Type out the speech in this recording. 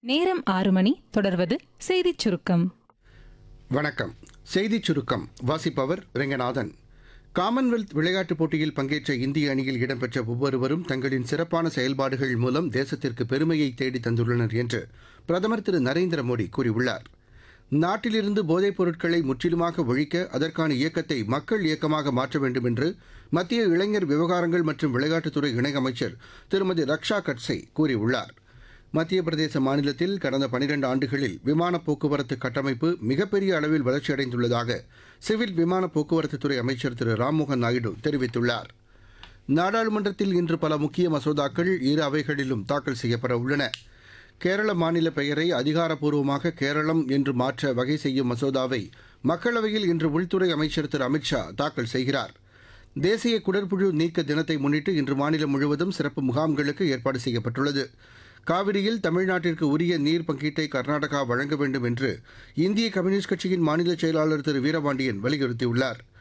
நேரம் ஆறு மணி தொடர்வது செய்திச் சுருக்கம் வணக்கம் செய்திச் சுருக்கம் வாசிப்பவர் ரெங்கநாதன் காமன்வெல்த் விளையாட்டுப் போட்டியில் பங்கேற்ற இந்திய அணியில் இடம்பெற்ற ஒவ்வொருவரும் தங்களின் சிறப்பான செயல்பாடுகள் மூலம் தேசத்திற்கு பெருமையை தேடி தந்துள்ளனர் என்று பிரதமர் திரு நரேந்திர மோடி கூறியுள்ளார் நாட்டிலிருந்து போதைப் பொருட்களை முற்றிலுமாக ஒழிக்க அதற்கான இயக்கத்தை மக்கள் இயக்கமாக மாற்ற வேண்டும் என்று மத்திய இளைஞர் விவகாரங்கள் மற்றும் விளையாட்டுத்துறை இணையமைச்சர் திருமதி ரக்ஷா கட்சே கூறியுள்ளார் மத்திய பிரதேச மாநிலத்தில் கடந்த 12 ஆண்டுகளில் விமான போக்குவரத்து கட்டமைப்பு மிகப்பெரிய அளவில் வளர்ச்சியடைந்துள்ளதாக சிவில் விமான போக்குவரத்துத்துறை அமைச்சர் திரு ராம்மோகன் நாயுடு தெரிவித்துள்ளார் நாடாளுமன்றத்தில் இன்று பல முக்கிய மசோதாக்கள் இரு அவைகளிலும் தாக்கல் செய்யப்பட உள்ளன கேரள மாநில பெயரை அதிகாரப்பூர்வமாக கேரளம் என்று மாற்ற வகை செய்யும் மசோதாவை மக்களவையில் இன்று உள்துறை அமைச்சர் திரு அமித்ஷா தாக்கல் செய்கிறார் தேசிய குடற்புழு நீக்க தினத்தை முன்னிட்டு இன்று மாநிலம் முழுவதும் சிறப்பு முகாம்களுக்கு ஏற்பாடு செய்யப்பட்டுள்ளது காவிரியில் தமிழ்நாட்டிற்கு உரிய நீர் பங்கீட்டை கர்நாடகா வழங்க வேண்டும் என்று இந்திய கம்யூனிஸ்ட் கட்சியின் மாநில செயலாளர் திரு வீரபாண்டியன் வலியுறுத்தியுள்ளார்